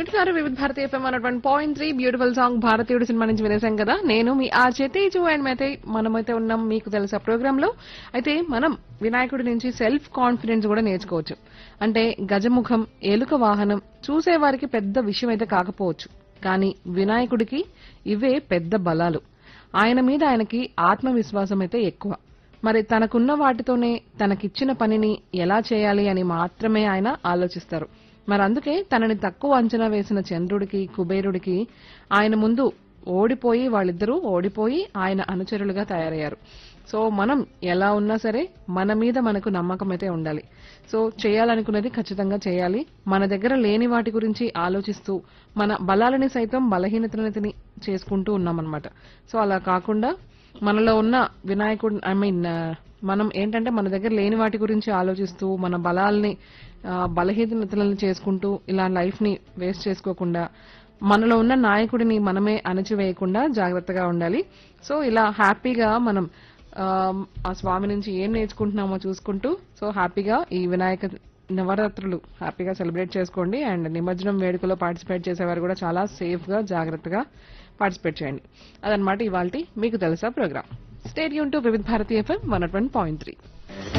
వింటున్నారు Vividha Bharati FM one point three beautiful song Bharateeyudu cinema నుంచి వినేసాం కదా నేను మీ ఆర్జే తేజు అండ్ అయితే మనమైతే ఉన్నాం మీకు తెలుసా ప్రోగ్రామ్ లో అయితే మనం వినాయకుడి నుంచి సెల్ఫ్ కాన్ఫిడెన్స్ కూడా నేర్చుకోవచ్చు అంటే గజముఖం ఏలుక వాహనం చూసేవారికి పెద్ద విషయం అయితే కాకపోవచ్చు కానీ వినాయకుడికి ఇవే పెద్ద బలాలు ఆయన మీద ఆయనకి ఆత్మవిశ్వాసం అయితే ఎక్కువ మరి తనకున్న వాటితోనే తనకిచ్చిన పనిని ఎలా చేయాలి అని మాత్రమే ఆయన ఆలోచిస్తారు మరి అందుకే తనని తక్కువ అంచనా వేసిన చంద్రుడికి కుబేరుడికి ఆయన ముందు ఓడిపోయి వాళ్ళిద్దరూ ఓడిపోయి ఆయన అనుచరులుగా తయారయ్యారు సో మనం ఎలా ఉన్నా సరే మన మీద మనకు నమ్మకం అయితే ఉండాలి సో చేయాలనుకున్నది ఖచ్చితంగా చేయాలి మన దగ్గర లేని వాటి గురించి ఆలోచిస్తూ మన బలాలని సైతం బలహీనతని చేసుకుంటూ ఉన్నామన్నమాట సో అలా కాకుండా మనలో ఉన్న వినాయకుడు ఐ మీన్ మనం ఏంటంటే మన దగ్గర లేని వాటి గురించి ఆలోచిస్తూ మన బలాల్ని ఆ, బలహీనతలను చేసుకుంటూ ఇలా లైఫ్ ని వేస్ట్ చేసుకోకుండా మనలో ఉన్న నాయకుడిని మనమే అణచివేయకుండా జాగ్రత్తగా ఉండాలి సో ఇలా హ్యాపీగా మనం ఆ, ఆ స్వామి నుంచి ఏం నేర్చుకుంటున్నామో చూసుకుంటూ సో హ్యాపీగా ఈ వినాయక నవరాత్రులు హ్యాపీగా సెలబ్రేట్ చేసుకోండి అండ్ నిమజ్జనం వేడుకలో పార్టిసిపేట్ చేసేవారు కూడా చాలా సేఫ్ గా జాగ్రత్తగా పార్టిసిపేట్ చేయండి అదనమాట ఇవాళ మీకు తెలుసా programme stadium to Vividha Bharati FM one point three